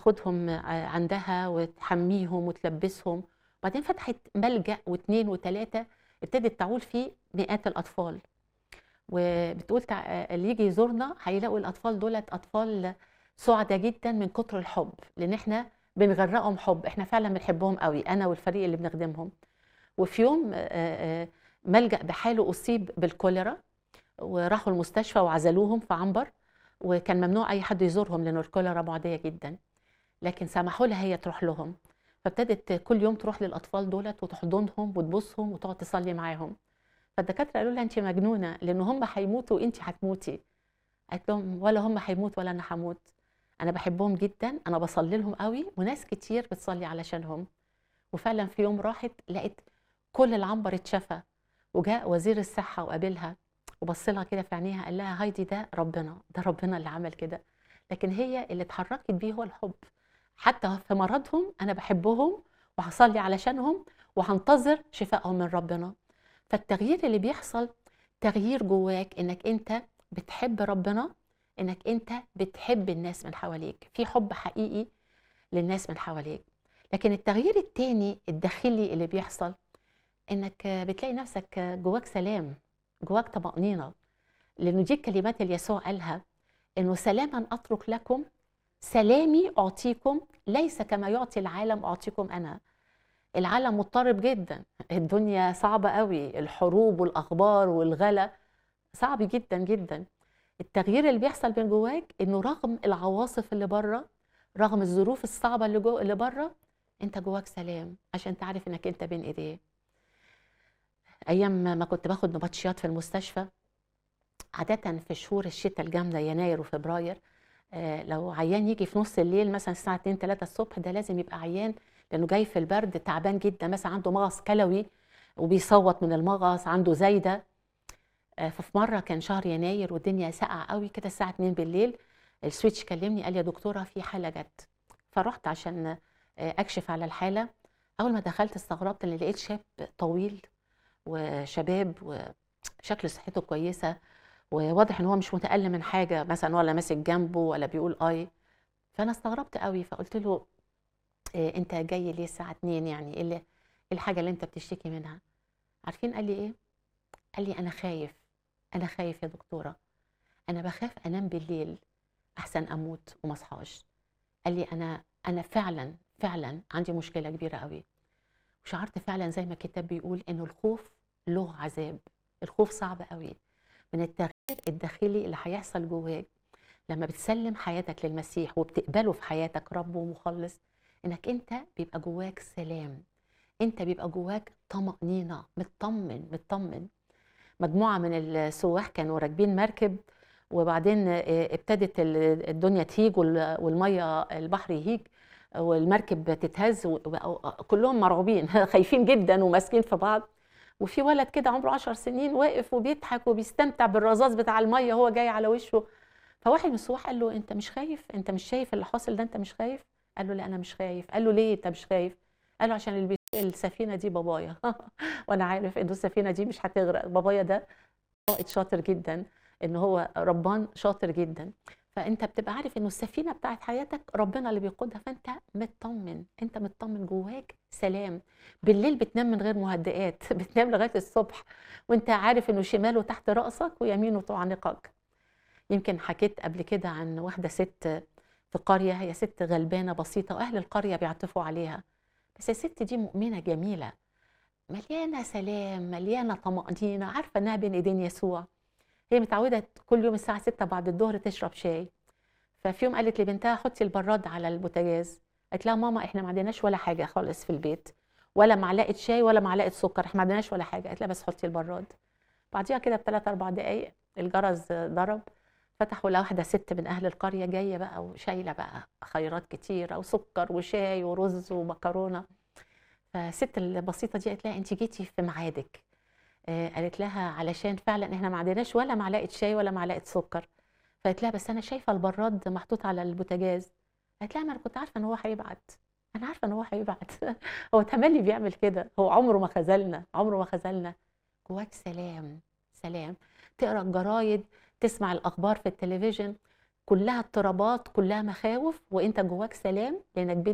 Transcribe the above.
وتاخدهم ع- عندها وتحميهم وتلبسهم وبعدين فتحت ملجأ واثنين وثلاثة ابتدت تعول فيه مئات الأطفال وبتقول تع... اللي يجي يزورنا هيلاقوا الأطفال دولت أطفال سعداء جدا من كتر الحب لأن احنا بنغرقهم حب احنا فعلا بنحبهم قوي أنا والفريق اللي بنخدمهم وفي يوم آه، آه، ملجأ بحاله أصيب بالكوليرا وراحوا المستشفى وعزلوهم في عنبر وكان ممنوع أي حد يزورهم لأن الكوليرا معدية جدا لكن سمحوا لها هي تروح لهم فابتدت كل يوم تروح للاطفال دولت وتحضنهم وتبوسهم وتقعد تصلي معاهم فالدكاتره قالوا لها انت مجنونه لان هم هيموتوا وانت هتموتي قالت لهم ولا هم هيموتوا ولا انا هموت انا بحبهم جدا انا بصلي لهم قوي وناس كتير بتصلي علشانهم وفعلا في يوم راحت لقيت كل العنبر اتشفى وجاء وزير الصحه وقابلها وبص لها كده في عينيها قال لها هايدي ده ربنا ده ربنا اللي عمل كده لكن هي اللي اتحركت بيه هو الحب حتى في مرضهم انا بحبهم وهصلي علشانهم وهنتظر شفائهم من ربنا فالتغيير اللي بيحصل تغيير جواك انك انت بتحب ربنا انك انت بتحب الناس من حواليك في حب حقيقي للناس من حواليك لكن التغيير التاني الداخلي اللي بيحصل انك بتلاقي نفسك جواك سلام جواك طمأنينة لانه دي الكلمات اللي يسوع قالها انه سلاما اترك لكم سلامي اعطيكم ليس كما يعطي العالم اعطيكم انا العالم مضطرب جدا الدنيا صعبة قوي الحروب والأخبار والغلا صعب جدا جدا التغيير اللي بيحصل من جواك انه رغم العواصف اللي بره رغم الظروف الصعبة اللي جو اللي بره انت جواك سلام عشان تعرف انك انت بين ايديه ايام ما كنت باخد نبطشيات في المستشفى عادة في شهور الشتاء الجامدة يناير وفبراير آه، لو عيان يجي في نص الليل مثلا الساعة 2 3 الصبح ده لازم يبقى عيان لأنه جاي في البرد تعبان جدا مثلا عنده مغص كلوي وبيصوت من المغص عنده زايدة آه، ففي مرة كان شهر يناير والدنيا ساقعة قوي كده الساعة 2 بالليل السويتش كلمني قال يا دكتورة في حالة جت فرحت عشان آه، أكشف على الحالة أول ما دخلت استغربت إن لقيت شاب طويل وشباب وشكل صحته كويسة وواضح ان هو مش متألم من حاجه مثلا ولا ماسك جنبه ولا بيقول اي فانا استغربت قوي فقلت له إيه انت جاي ليه الساعه 2 يعني ايه اللي إيه الحاجه اللي انت بتشتكي منها عارفين قال لي ايه قال لي انا خايف انا خايف يا دكتوره انا بخاف انام بالليل احسن اموت وما اصحاش قال لي انا انا فعلا فعلا عندي مشكله كبيره قوي وشعرت فعلا زي ما الكتاب بيقول انه الخوف له عذاب الخوف صعب قوي من التغيير الداخلي اللي هيحصل جواك لما بتسلم حياتك للمسيح وبتقبله في حياتك رب ومخلص انك انت بيبقى جواك سلام انت بيبقى جواك طمأنينة مطمن مطمن مجموعة من السواح كانوا راكبين مركب وبعدين آه، ابتدت ال- الدنيا تهيج وال- والمية البحر يهيج والمركب تتهز وبقوا كلهم مرعوبين خايفين جدا وماسكين في بعض وفي ولد كده عمره عشر سنين واقف وبيضحك وبيستمتع بالرذاذ بتاع الميه هو جاي على وشه فواحد من السواح قال له انت مش خايف انت مش شايف اللي حاصل ده انت مش خايف قال له لا انا مش خايف قال له ليه انت مش خايف قال له عشان اللي بيسوق السفينه دي بابايا وانا عارف ان السفينه دي مش هتغرق بابايا ده قائد شاطر جدا ان هو ربان شاطر جدا فانت بتبقى عارف انه السفينه بتاعت حياتك ربنا اللي بيقودها فانت مطمن انت مطمن جواك سلام بالليل بتنام من غير مهدئات بتنام لغايه الصبح وانت عارف انه شماله تحت راسك ويمينه تعانقك يمكن حكيت قبل كده عن واحده ست في قريه هي ست غلبانه بسيطه واهل القريه بيعطفوا عليها بس الست دي مؤمنه جميله مليانه سلام مليانه طمانينه عارفه انها بين ايدين يسوع هي متعوده كل يوم الساعه 6 بعد الظهر تشرب شاي ففي يوم قالت لبنتها حطي البراد على البوتاجاز قالت لها ماما احنا ما عندناش ولا حاجه خالص في البيت ولا معلقه شاي ولا معلقه سكر احنا ما عندناش ولا حاجه قالت لها بس حطي البراد بعديها كده بثلاث اربع دقائق الجرس ضرب فتحوا لها واحده ست من اهل القريه جايه بقى وشايله بقى خيرات كتيره وسكر وشاي ورز ومكرونه فالست البسيطه دي قالت لها انت جيتي في ميعادك آه، قالت لها علشان فعلا احنا ما عندناش ولا معلقه شاي ولا معلقه سكر فقالت لها بس انا شايفه البراد محطوط على البوتاجاز قالت لها ما انا كنت عارفه ان هو هيبعت انا عارفه ان هو هيبعت هو تملي بيعمل كده هو عمره ما خذلنا عمره ما خذلنا جواك سلام سلام تقرا الجرايد تسمع الاخبار في التلفزيون كلها اضطرابات كلها مخاوف وانت جواك سلام لانك بين